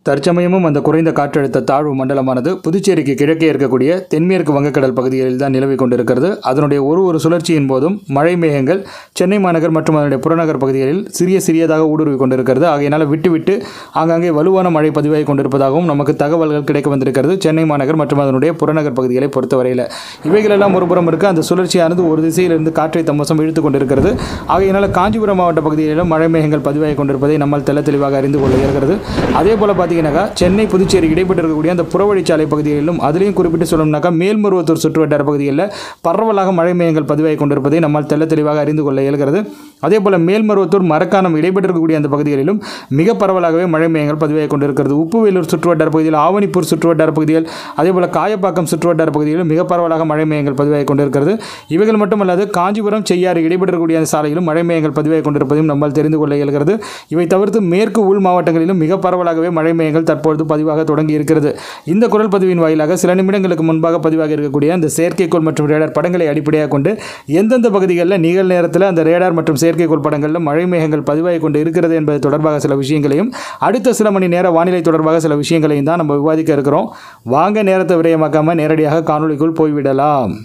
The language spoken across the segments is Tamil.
தற்சமயமும் அந்த குறைந்த காற்றழுத்த தாழ்வு மண்டலமானது புதுச்சேரிக்கு கிழக்கே இருக்கக்கூடிய தென்மேற்கு வங்கக்கடல் பகுதிகளில் தான் நிலவி கொண்டிருக்கிறது அதனுடைய ஒரு ஒரு சுழற்சியின் போதும் மழை மேகங்கள் சென்னை மாநகர் மற்றும் அதனுடைய புறநகர் பகுதிகளில் சிறிய சிறியதாக ஊடுருவி கொண்டிருக்கிறது ஆகையினால் விட்டு விட்டு ஆங்காங்கே வலுவான மழை பதிவாகி கொண்டிருப்பதாகவும் நமக்கு தகவல்கள் கிடைக்க வந்திருக்கிறது சென்னை மாநகர் மற்றும் அதனுடைய புறநகர் பகுதிகளை பொறுத்தவரையில் இவைகளெல்லாம் ஒருபுறம் இருக்க அந்த சுழற்சியானது ஒரு திசையிலிருந்து காற்றை தம்மசம் இழுத்து கொண்டிருக்கிறது ஆகையினால் காஞ்சிபுரம் மாவட்ட பகுதிகளிலும் மழை மேகங்கள் பதிவாகி கொண்டிருப்பதை நம்மால் தெள்ள தெளிவாக அறிந்து கொள்ள இயல்கிறது அதே போல் பார்த்தீங்கன்னாக்கா சென்னை புதுச்சேரி இடைப்பட்டிருக்கக்கூடிய அந்த புறவழிச்சாலை பகுதிகளிலும் அதிலையும் குறிப்பிட்டு சொல்லணும்னாக்கா மேல்மருவத்தூர் சுற்றுவட்டார பகுதிகளில் பரவலாக மழை மேகங்கள் பதிவாகி கொண்டிருப்பதை நம்மால் தெள்ள தெளிவாக அறிந்து கொள்ள இயல்கிறது அதே போல் மேல்மருவத்தூர் மரக்காணம் இடைப்பட்டிருக்கக்கூடிய அந்த பகுதிகளிலும் மிக பரவலாகவே மழை மேகங்கள் பதிவாகி கொண்டிருக்கிறது உப்புவேலூர் சுற்றுவட்டார பகுதியில் ஆவணிப்பூர் சுற்றுவட்டார பகுதிகள் அதே போல் காயப்பாக்கம் சுற்றுவட்டார பகுதிகளிலும் மிக பரவலாக மழை மேகங்கள் பதிவாகி கொண்டிருக்கிறது இவைகள் மட்டுமல்லாது காஞ்சிபுரம் செய்யாறு இடைப்பட்டிருக்கக்கூடிய அந்த சாலையிலும் மழை மேகங்கள் பதிவாகி கொண்டிருப்பதையும் நம்மால் தெரிந்து கொள்ள இயல்கிறது இவை தவிர்த்து மேற்கு உள் மாவட்டங்களிலும் மிக பரவலாகவே மழை மேகங்கள் தற்பொழுது பதிவாக தொடங்கி இருக்கிறது இந்த குரல் பதிவின் வாயிலாக சில நிமிடங்களுக்கு முன்பாக பதிவாக இருக்கக்கூடிய அந்த செயற்கைக்கோள் மற்றும் ரேடார் படங்களை அடிப்படையாக கொண்டு எந்தெந்த பகுதிகளில் நிகழ் நேரத்தில் அந்த ரேடார் மற்றும் செயற்கைக்கோள் படங்களில் மழை மேகங்கள் பதிவாகி கொண்டு இருக்கிறது என்பது தொடர்பாக சில விஷயங்களையும் அடுத்த சில மணி நேர வானிலை தொடர்பாக சில விஷயங்களையும் தான் நம்ம விவாதிக்க இருக்கிறோம் வாங்க நேரத்தை விரயமாக்காமல் நேரடியாக காணொளிக்குள் போய்விடலாம்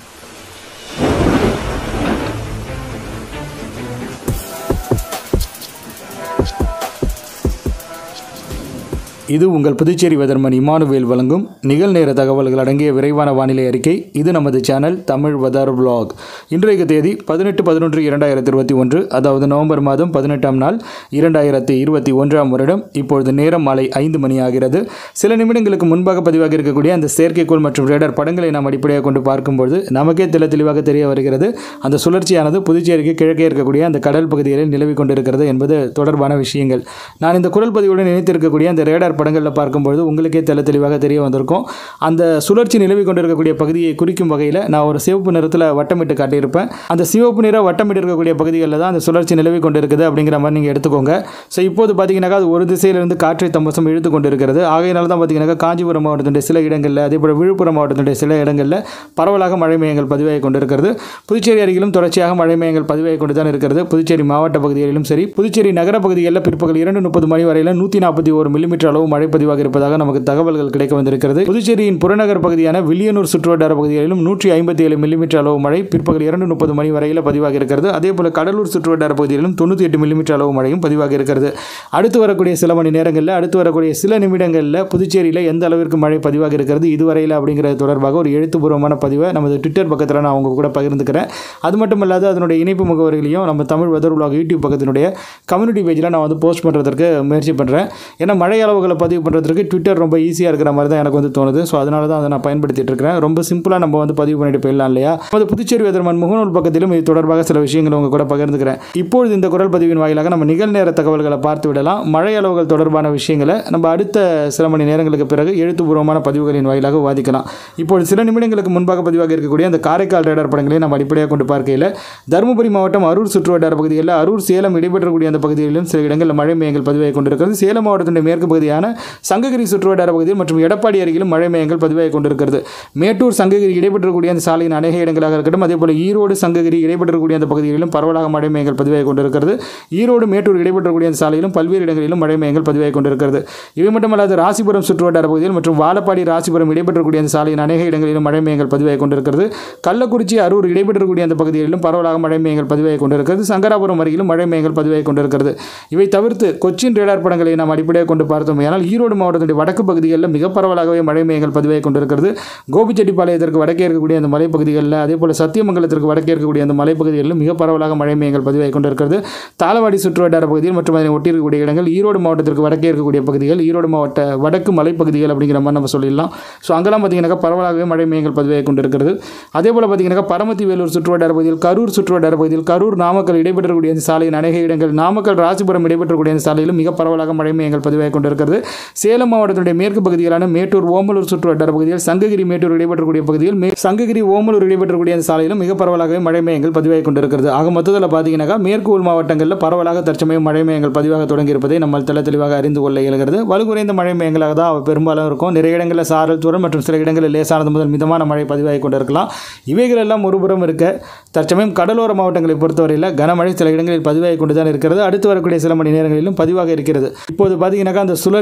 இது உங்கள் புதுச்சேரி வெதர்மன் இமானுவேல் வழங்கும் நிகழ்நேர தகவல்கள் அடங்கிய விரைவான வானிலை அறிக்கை இது நமது சேனல் தமிழ் வெதர் vlog இன்றைய தேதி பதினெட்டு பதினொன்று இரண்டாயிரத்தி இருபத்தி ஒன்று அதாவது நவம்பர் மாதம் பதினெட்டாம் நாள் இரண்டாயிரத்தி இருபத்தி ஒன்றாம் வருடம் இப்பொழுது நேரம் மாலை ஐந்து மணி ஆகிறது சில நிமிடங்களுக்கு முன்பாக பதிவாகி இருக்கக்கூடிய அந்த செயற்கைக்கோள் மற்றும் ரேடார் படங்களை நாம் அடிப்படையாக கொண்டு பார்க்கும்போது நமக்கே தெளி தெளிவாக தெரிய வருகிறது அந்த சுழற்சியானது புதுச்சேரிக்கு கிழக்கே இருக்கக்கூடிய அந்த கடல் பகுதிகளில் நிலவி கொண்டிருக்கிறது என்பது தொடர்பான விஷயங்கள் நான் இந்த குரல் பதிவுடன் இணைத்திருக்கக்கூடிய அந்த ரேடார் படங்களில் பார்க்கும்பொழுது உங்களுக்கே தெளி தெளிவாக தெரிய வந்திருக்கும் அந்த சுழற்சி நிலவி கொண்டிருக்கக்கூடிய பகுதியை குறிக்கும் வகையில் நான் ஒரு சிவப்பு நிறத்தில் வட்டமிட்டு காட்டியிருப்பேன் அந்த சிவப்பு நிற வட்டமிட்டு இருக்கக்கூடிய பகுதிகளில் தான் அந்த சுழற்சி நிலவி கொண்டிருக்குது அப்படிங்கிற மாதிரி நீங்கள் எடுத்துக்கோங்க ஸோ இப்போது பார்த்தீங்கன்னாக்கா அது ஒரு திசையிலிருந்து காற்றை தம்மசம் இழுத்து கொண்டிருக்கிறது ஆகையினால தான் பார்த்தீங்கன்னாக்கா காஞ்சிபுரம் மாவட்டத்தினுடைய சில இடங்களில் அதே போல் விழுப்புரம் மாவட்டத்தினுடைய சில இடங்களில் பரவலாக மழை மேகங்கள் பதிவாகி கொண்டிருக்கிறது புதுச்சேரி அருகிலும் தொடர்ச்சியாக மழை மேகங்கள் பதிவாகி கொண்டு தான் இருக்கிறது புதுச்சேரி மாவட்ட பகுதிகளிலும் சரி புதுச்சேரி நகர பகுதிகளில் பிற்பகல் இரண்டு முப்பது மணி வரையில் நூற்றி நாற்பத்தி ஒரு மில்லிமீட்டர் அளவு மழை பதிவாக இருப்பதாக நமக்கு தகவல்கள் கிடைக்க வந்திருக்கிறது புதுச்சேரியின் புறநகர் பகுதியான வில்லியனூர் சுற்றுவட்டார பகுதிகளிலும் நூற்றி ஐம்பத்தி ஏழு மில்லிமீட்டர் அளவு மழை பிற்பகல் இரண்டு முப்பது மணி வரையில் பதிவாக இருக்கிறது அதே போல் கடலூர் சுற்றுவட்டார பகுதிகளிலும் தொண்ணூற்றி எட்டு மில்லிமீட்டர் அளவு மழையும் பதிவாக இருக்கிறது அடுத்து வரக்கூடிய சில மணி நேரங்களில் அடுத்து வரக்கூடிய சில நிமிடங்களில் புதுச்சேரியில் எந்த அளவிற்கு மழை பதிவாக இருக்கிறது இதுவரையில் அப்படிங்கிறது தொடர்பாக ஒரு எழுத்துப்பூர்வமான பதிவை நமது ட்விட்டர் பக்கத்தில் நான் அவங்க கூட பகிர்ந்துக்கிறேன் அது மட்டும் இல்லாத அதனுடைய இணைப்பு முகவரிகளையும் நம்ம தமிழ் வெதர் உலக யூடியூப் பக்கத்தினுடைய கம்யூனிட்டி பேஜில் நான் வந்து போஸ்ட் பண்ணுறதுக்கு முயற்சி பண்ணுறேன் ஏன்னா மழை அளவுகளை பதிவு பண்ணுறதுக்கு ட்விட்டர் ரொம்ப ஈஸியாக இருக்கிற மாதிரி தான் எனக்கு வந்து தோணுது ஸோ அதனால தான் அதை நான் பயன்படுத்திட்டு இருக்கிறேன் ரொம்ப சிம்பிளாக நம்ம வந்து பதிவு பண்ணிட்டு போயிடலாம் இல்லையா அது புதுச்சேரி வெதர்மன் முகநூல் பக்கத்திலும் இது தொடர்பாக சில விஷயங்களை உங்க கூட பகிர்ந்துக்கிறேன் இப்பொழுது இந்த குரல் பதிவின் வாயிலாக நம்ம நிகழ்நேர தகவல்களை பார்த்து விடலாம் மழை அளவுகள் தொடர்பான விஷயங்களை நம்ம அடுத்த சில மணி நேரங்களுக்கு பிறகு எழுத்துப்பூர்வமான பதிவுகளின் வாயிலாக விவாதிக்கலாம் இப்பொழுது சில நிமிடங்களுக்கு முன்பாக பதிவாக இருக்கக்கூடிய அந்த காரைக்கால் ரேடார் படங்களை நம்ம அடிப்படையாக கொண்டு பார்க்கையில் தருமபுரி மாவட்டம் அரூர் சுற்றுவட்டார பகுதிகளில் அரூர் சேலம் இடைபெற்றக்கூடிய அந்த பகுதிகளிலும் சில இடங்களில் மழை மேகங்கள் பதிவாகி கொண்டிருக்கிறது சேலம் மாவட்டத்தின் மேற்கு பகுதியான சங்ககிரி சுற்றுவட்டார பகுதியில் மற்றும் எடப்பாடி அருகிலும் மழை மேகங்கள் பதிவாகி கொண்டிருக்கிறது மேட்டூர் சங்ககிரி இடைபெற்றக்கூடிய அந்த சாலையின் அநேக இடங்களாக இருக்கட்டும் அதே போல் ஈரோடு சங்ககிரி இடைபெற்றக்கூடிய அந்த பகுதிகளிலும் பரவலாக மழை மேகங்கள் பதிவாகி கொண்டிருக்கிறது ஈரோடு மேட்டூர் இடைபெற்றக்கூடிய அந்த சாலையிலும் பல்வேறு இடங்களிலும் மழை மேகங்கள் பதிவாகி கொண்டிருக்கிறது இவை மட்டுமல்லாது ராசிபுரம் சுற்றுவட்டார பகுதியில் மற்றும் வாழப்பாடி ராசிபுரம் இடைபெற்றக்கூடிய அந்த சாலையின் அநேக இடங்களிலும் மழை மேகங்கள் பதிவாகி கொண்டிருக்கிறது கள்ளக்குறிச்சி அரூர் இடைபெற்றக்கூடிய அந்த பகுதிகளிலும் பரவலாக மழை மேகங்கள் பதிவாகி கொண்டிருக்கிறது சங்கராபுரம் அருகிலும் மழை மேகங்கள் பதிவாகி கொண்டிருக்கிறது இவை தவிர்த்து கொச்சின் ரேடார் படங்களை நாம் அடிப்படையாக கொண்டு பார்த்தோம் ஆனால் ஈரோடு மாவட்டத்தினுடைய வடக்கு பகுதிகளில் மிக பரவலாகவே மழை மேகங்கள் பதிவாகி கொண்டிருக்கிறது கோபிச்செட்டிப்பாளையத்திற்கு வடக்கே இருக்கக்கூடிய அந்த மலைப்பகுதிகளில் அதே போல் சத்தியமங்கலத்திற்கு வடக்கே இருக்கக்கூடிய அந்த மலைப்பகுதிகளிலும் மிக பரவலாக மழை மேகங்கள் பதிவாகி கொண்டிருக்கிறது தாளவாடி சுற்றுவட்டார பகுதியில் மற்றும் அதனை ஒட்டியிருக்கக்கூடிய இடங்கள் ஈரோடு மாவட்டத்திற்கு வடக்கே இருக்கக்கூடிய பகுதிகள் ஈரோடு மாவட்ட வடக்கு மலைப்பகுதிகள் அப்படிங்கிற மாதிரி நம்ம சொல்லிடலாம் ஸோ அங்கெல்லாம் பார்த்தீங்கன்னாக்கா பரவலாகவே மழை மேகங்கள் பதிவாகி கொண்டிருக்கிறது அதே போல் பார்த்தீங்கன்னாக்கா பரமத்தி வேலூர் சுற்றுவட்டார பகுதியில் கரூர் சுற்றுவட்டார பகுதியில் கரூர் நாமக்கல் இடைபெற்றக்கூடிய அந்த சாலையின் அநேக இடங்கள் நாமக்கல் ராசிபுரம் இடைபெற்றக்கூடிய அந்த சாலையிலும் மிக பரவலாக மழை மேகங்கள் பதிவாகி கொண்டிருக்கிறது சேலம் மாவட்டத்தினுடைய மேற்கு பகுதிகளான மேட்டூர் ஓமலூர் சுற்றுவட்டார பகுதியில் சங்ககிரி மேட்டூர் இடைபெற்றக்கூடிய பகுதியில் மே சங்ககிரி ஓமலூர் இடைபெற்றக்கூடிய அந்த சாலையிலும் மிக பரவலாகவே மழை மேகங்கள் பதிவாகி கொண்டிருக்கிறது ஆக மொத்தத்தில் பார்த்தீங்கன்னாக்கா மேற்கு உள் மாவட்டங்களில் பரவலாக தற்சமயம் மழை மேகங்கள் பதிவாக தொடங்கி இருப்பதை நம்ம தெள்ள தெளிவாக அறிந்து கொள்ள இயலுகிறது வலுகுறைந்த மழை மேகங்களாக தான் பெரும்பாலும் இருக்கும் நிறைய இடங்களில் சாரல் தூரம் மற்றும் சில இடங்களில் லேசானது முதல் மிதமான மழை பதிவாகி கொண்டிருக்கலாம் இவைகள் எல்லாம் ஒருபுறம் இருக்க தற்சமயம் கடலோர மாவட்டங்களை பொறுத்தவரையில் கனமழை சில இடங்களில் பதிவாகி கொண்டு தான் இருக்கிறது அடுத்து வரக்கூடிய சில மணி நேரங்களிலும் பதிவாக இருக்கிறது இப்போது பார்த்தீங்கன்னாக்கா அந்த சுழற்சி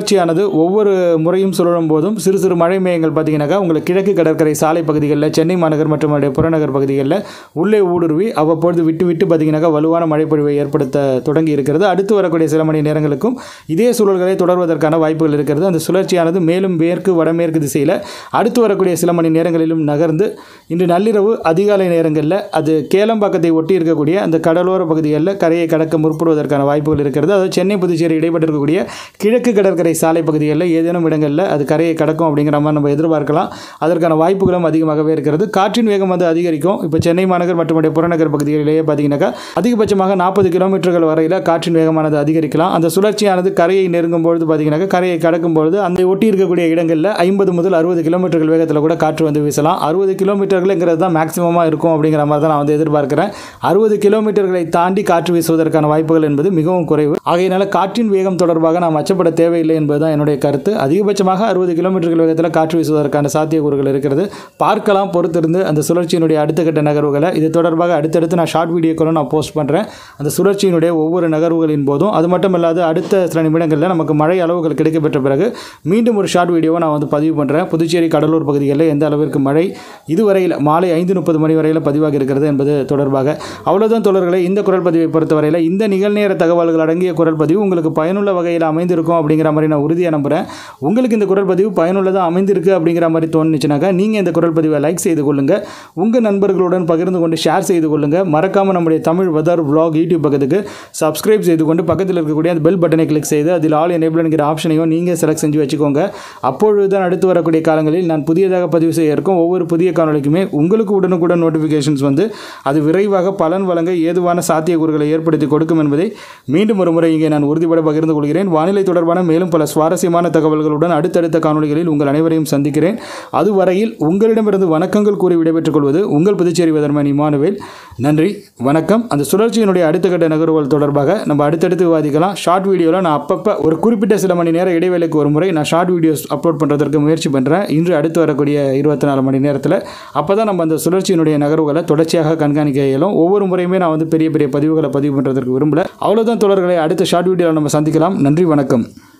சுழற்சியானது ஒவ்வொரு முறையும் சுழலும் போதும் சிறு சிறு மழை மேகங்கள் பார்த்தீங்கன்னாக்கா உங்களுக்கு கிழக்கு கடற்கரை சாலை பகுதிகளில் சென்னை மாநகர் மற்றும் அதனுடைய புறநகர் பகுதிகளில் உள்ளே ஊடுருவி அவ்வப்பொழுது விட்டு விட்டு பார்த்தீங்கன்னாக்கா வலுவான மழைப்பொழிவை ஏற்படுத்த தொடங்கி இருக்கிறது அடுத்து வரக்கூடிய சில மணி நேரங்களுக்கும் இதே சூழல்களை தொடர்வதற்கான வாய்ப்புகள் இருக்கிறது அந்த சுழற்சியானது மேலும் மேற்கு வடமேற்கு திசையில் அடுத்து வரக்கூடிய சில மணி நேரங்களிலும் நகர்ந்து இன்று நள்ளிரவு அதிகாலை நேரங்களில் அது கேளம்பாக்கத்தை ஒட்டி இருக்கக்கூடிய அந்த கடலோர பகுதிகளில் கரையை கடக்க முற்படுவதற்கான வாய்ப்புகள் இருக்கிறது அதாவது சென்னை புதுச்சேரி இடைப்பட்டிருக்கக்கூடிய கிழக்கு கடற்கரை சாலை பகுதிகளில் ஏதேனும் இடங்களில் அது கரையை கடக்கும் அப்படிங்கிற மாதிரி நம்ம எதிர்பார்க்கலாம் அதற்கான வாய்ப்புகளும் அதிகமாகவே இருக்கிறது காற்றின் வேகம் வந்து அதிகரிக்கும் இப்போ சென்னை மாநகர் மற்றும் அதனுடைய புறநகர் பகுதிகளிலேயே பார்த்தீங்கன்னாக்கா அதிகபட்சமாக நாற்பது கிலோமீட்டர்கள் வரையில் காற்றின் வேகமானது அதிகரிக்கலாம் அந்த சுழற்சியானது கரையை நெருங்கும் பொழுது பார்த்தீங்கன்னாக்கா கரையை கடக்கும் பொழுது அந்த ஒட்டி இருக்கக்கூடிய இடங்களில் ஐம்பது முதல் அறுபது கிலோமீட்டர்கள் வேகத்தில் கூட காற்று வந்து வீசலாம் அறுபது கிலோமீட்டர்களுங்கிறது தான் மேக்ஸிமமாக இருக்கும் அப்படிங்கிற மாதிரி தான் நான் வந்து எதிர்பார்க்கிறேன் அறுபது கிலோமீட்டர்களை தாண்டி காற்று வீசுவதற்கான வாய்ப்புகள் என்பது மிகவும் குறைவு ஆகையினால காற்றின் வேகம் தொடர்பாக நாம் அச்சப்பட தேவையில்லை என்பதுதான் என்னுடைய கருத்து அதிகபட்சமாக அறுபது கிலோமீட்டர்கள் வேகத்தில் காற்று வீசுவதற்கான சாத்தியக்கூறுகள் இருக்கிறது பார்க்கலாம் பொறுத்திருந்து அந்த சுழற்சியினுடைய அடுத்த கட்ட நகர்வுகளை இது தொடர்பாக அடுத்தடுத்து நான் ஷார்ட் வீடியோக்களும் நான் போஸ்ட் பண்ணுறேன் அந்த சுழற்சியினுடைய ஒவ்வொரு நகர்வுகளின் போதும் அது மட்டும் இல்லாது அடுத்த சில நிமிடங்களில் நமக்கு மழை அளவுகள் கிடைக்கப்பெற்ற பிறகு மீண்டும் ஒரு ஷார்ட் வீடியோவை நான் வந்து பதிவு பண்ணுறேன் புதுச்சேரி கடலூர் பகுதிகளில் எந்த அளவிற்கு மழை இதுவரையில் மாலை ஐந்து முப்பது மணி வரையில் பதிவாகி இருக்கிறது என்பது தொடர்பாக அவ்வளோதான் தொடர்களை இந்த குரல் பதிவை பொறுத்தவரையில் இந்த நிகழ்நேர தகவல்கள் அடங்கிய குரல் பதிவு உங்களுக்கு பயனுள்ள வகையில் அமைந்திருக்கும் அப்படிங்கிற மாதிரி நான் உறுதியாக நம்புகிறேன் உங்களுக்கு இந்த குரல் பதிவு பயனுள்ளதாக அமைந்திருக்கு அப்படிங்கிற மாதிரி தோணுச்சுனாக்கா நீங்கள் இந்த குரல் பதிவை லைக் செய்து கொள்ளுங்கள் உங்கள் நண்பர்களுடன் பகிர்ந்து கொண்டு ஷேர் செய்து கொள்ளுங்கள் மறக்காமல் நம்முடைய தமிழ் வெதர் vlog யூடியூப் பக்கத்துக்கு சப்ஸ்கிரைப் செய்து கொண்டு பக்கத்தில் இருக்கக்கூடிய அந்த பெல் பட்டனை கிளிக் செய்து அதில் ஆல் எனேபிள்ங்கிற ஆப்ஷனையும் நீங்கள் செலக்ட் செஞ்சு வச்சுக்கோங்க அப்பொழுது தான் அடுத்து வரக்கூடிய காலங்களில் நான் புதியதாக பதிவு செய்ய இருக்கும் ஒவ்வொரு புதிய காணொலிக்குமே உங்களுக்கு உடனுக்குடன் நோட்டிஃபிகேஷன்ஸ் வந்து அது விரைவாக பலன் வழங்க ஏதுவான சாத்தியக்கூறுகளை ஏற்படுத்தி கொடுக்கும் என்பதை மீண்டும் ஒரு முறை இங்கே நான் உறுதிபட பகிர்ந்து கொள்கிறேன் வானிலை தொடர்பான மேலும் பல சுவாரஸ்யமான தகவல்களுடன் அடுத்தடுத்த காணொலிகளில் உங்கள் அனைவரையும் சந்திக்கிறேன் அதுவரையில் உங்களிடமிருந்து வணக்கங்கள் கூறி விடைபெற்றுக் கொள்வது உங்கள் புதுச்சேரி வெதர்மன் இமானுவேல் நன்றி வணக்கம் அந்த சுழற்சியினுடைய அடுத்த கட்ட நகர்வுகள் தொடர்பாக நம்ம அடுத்தடுத்து விவாதிக்கலாம் ஷார்ட் வீடியோவில் நான் அப்பப்போ ஒரு குறிப்பிட்ட சில மணி நேர இடைவேளைக்கு ஒரு முறை நான் ஷார்ட் வீடியோஸ் அப்லோட் பண்ணுறதற்கு முயற்சி பண்ணுறேன் இன்று அடுத்து வரக்கூடிய இருபத்தி நாலு மணி நேரத்தில் அப்போ தான் நம்ம அந்த சுழற்சியினுடைய நகர்வுகளை தொடர்ச்சியாக கண்காணிக்க இயலும் ஒவ்வொரு முறையுமே நான் வந்து பெரிய பெரிய பதிவுகளை பதிவு பண்ணுறதற்கு விரும்பல அவ்வளோதான் தொடர்களை அடுத்த ஷார்ட் வீடியோவில் நம்ம சந்திக்கலாம் நன்றி வணக்கம்